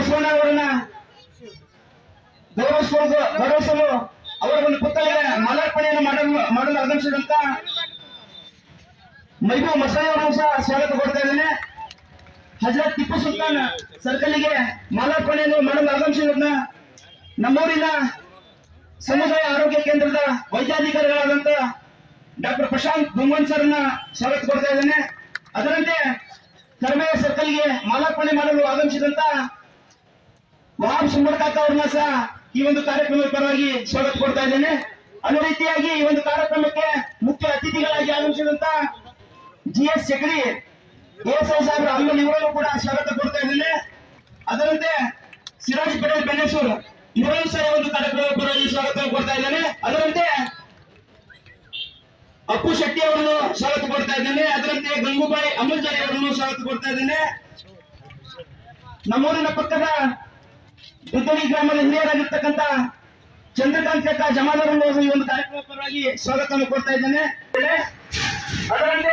ಬಸವಣ್ಣ ಅವರನ್ನ ಗೌರವಿಸುವುದು ಗೌರವಿಸಲು ಅವರ ಒಂದು ಪುತ್ಥಳಿಗೆ ಮಾಲಾರ್ಪಣೆಯನ್ನು ಮಾಡಲು ಮಾಡಲು ಆಗಮಿಸಿದಂತ ಮೈಬೂ ಮಸಾಯಿ ಅವರನ್ನು ಸಹ ಸ್ವಾಗತ ಕೊಡ್ತಾ ಇದ್ದೇನೆ ಹಜರತ್ ಟಿಪ್ಪು ಸುಲ್ತಾನ್ ಸರ್ಕಲ್ಗೆ ಮಾಲಾರ್ಪಣೆಯನ್ನು ಮಾಡಲು ಆಗಮಿಸಿದ ನಮ್ಮೂರಿನ ಸಮುದಾಯ ಆರೋಗ್ಯ ಕೇಂದ್ರದ ವೈದ್ಯಾಧಿಕಾರಿಗಳಾದಂತ ಡಾಕ್ಟರ್ ಪ್ರಶಾಂತ್ ಗುಂಗನ್ ಸರ್ನ ಸ್ವಾಗತ ಕೊಡ್ತಾ ಇದ್ದೇನೆ ಅದರಂತೆ ಕರ್ಮೆಯ ಸರ್ಕಲ್ಗೆ ಮಾಲಾರ್ಪಣೆ ಮಾಡಲು ಆಗಮಿಸಿದಂತ ವಹಾಬ್ ಸುಂಬರ್ಕಾಕ ಅವ್ರನ್ನ ಸಹ ಈ ಒಂದು ಕಾರ್ಯಕ್ರಮದ ಪರವಾಗಿ ಸ್ವಾಗತ ಕೊಡ್ತಾ ಇದ್ದೇನೆ ಅದೇ ರೀತಿಯಾಗಿ ಈ ಒಂದು ಕಾರ್ಯಕ್ರಮಕ್ಕೆ ಮುಖ್ಯ ಅತಿಥಿಗಳಾಗಿ ಆಗಮಿಸಿದಂತ G S Chakri S I ಸಾಹೇಬ್ರ ಅಲ್ಲಲ್ಲಿ ಇವರನ್ನು ಕೂಡ ಸ್ವಾಗತ ಕೊಡ್ತಾ ಇದ್ದೇನೆ ಅದರಂತೆ ಸಿರಾಜ್ ಪಟೇಲ್ ಬೆನ್ನೇಶ್ವರ್ ಇವರನ್ನು ಸಹ ಈ ಒಂದು ಕಾರ್ಯಕ್ರಮದ ಪರವಾಗಿ ಸ್ವಾಗತ ಕೊಡ್ತಾ ಇದ್ದೇನೆ ಅದರಂತೆ ಅಪ್ಪು ಶೆಟ್ಟಿ ಅವರನ್ನು ಸ್ವಾಗತ ಕೊಡ್ತಾ ಇದ್ದೇನೆ ಅದರಂತೆ ಗಂಗೂಬಾಯಿ ಅಮುಲ್ ಜಾರಿ ಅವರನ್ನು ಸ್ವಾಗತ ಕೊಡ್ತಾ ಇದ್ದೇನೆ ನಮ್ಮೂರಿನ ಪಕ್ಕದ ದುದ್ದಡಿ ಗ್ರಾಮದ ಹಿರಿಯರಾಗಿರ್ತಕ್ಕಂಥ ಚಂದ್ರಕಾಂತ್ ಕಕ್ಕ ಜಮಾಲ್ ಅವರನ್ನು ಈ ಒಂದು ಕಾರ್ಯಕ್ರಮ ಪರವಾಗಿ ಸ್ವಾಗತವನ್ನು ಕೊಡ್ತಾ ಇದ್ದೇನೆ ಅದರಂತೆ